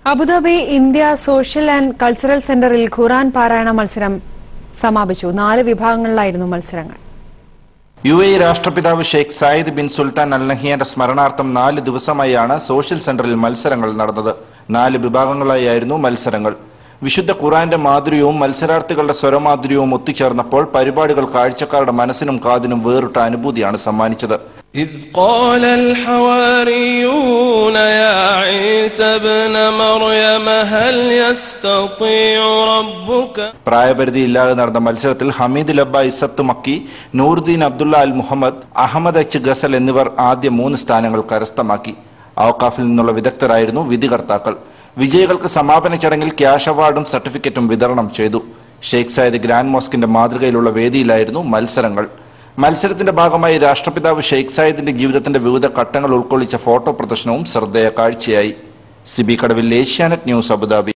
Abu Dhabi India social and cultural സെന്ററിൽ Quran പാരായണ മത്സരം സമാപിച്ചു നാല് വിഭാഗങ്ങളിലായിരുന്നു മത്സരങ്ങൾ യു എ രാഷ്ട്രപിതാവ് Sheikh Zayed bin Sultan Al നഹിയന്റെ സ്മരണാർത്ഥം നാല് ദിവസമായാണ് സോഷ്യൽ സെന്ററിൽ മത്സരങ്ങൾ നടന്നത് നാല് വിഭാഗങ്ങളായിരുന്നു മത്സരങ്ങൾ വിശുദ്ധ ഖുറാന്റെ മാധുര്യവും മത്സരാർത്ഥികളുടെ സ്വരമാധുര്യവും ഒത്തുചേർന്നപ്പോൾ പരിപാടികൾ കാഴ്ചക്കാരുടെ മനസ്സിനും കാതിനും വേറിട്ട അനുഭൂതിയാണ് സമ്മാനിച്ചത് إذ قال الحواريون يا عيسى ابن مريم هل يستطيع ربك പ്രായപരിധി ഇല്ലാതെ നടന്ന മത്സരത്തിൽ Hamid Labba Izzat Makki Nooruddin Abdullah Al Muhammad Ahmed H Ghazal എന്നിവർ ആദ്യ മൂന്ന് സ്ഥാനങ്ങൾ കരസ്ഥമാക്കി ഔക്കാഫിൽ നിന്നുള്ള വിദഗ്ധരായിരുന്നു വിധികർത്താക്കൾ വിജയികൾക്ക് സമാപന ചടങ്ങിൽ ക്യാഷ് അവാർഡും സർട്ടിഫിക്കറ്റും വിതരണം ചെയ്തു ഷെയ്ഖ് സായിദ് ഗ്രാൻഡ് മോസ്കിന്റെ മാതൃകയിലുള്ള വേദിയിലായിരുന്നു മത്സരങ്ങൾ മത്സരത്തിന്റെ ഭാഗമായി രാഷ്ട്രപിതാവ് ഷെയ്ഖ് സായിദിന്റെ ജീവിതത്തിന്റെ വിവിധ ഘട്ടങ്ങൾ ഉൾക്കൊള്ളിച്ച ഫോട്ടോ പ്രദർശനവും ശ്രദ്ധേയ കാഴ്ചയായി സിബി കടവിൽ ഏഷ്യാനെറ്റ് ന്യൂസ് അബുദാബി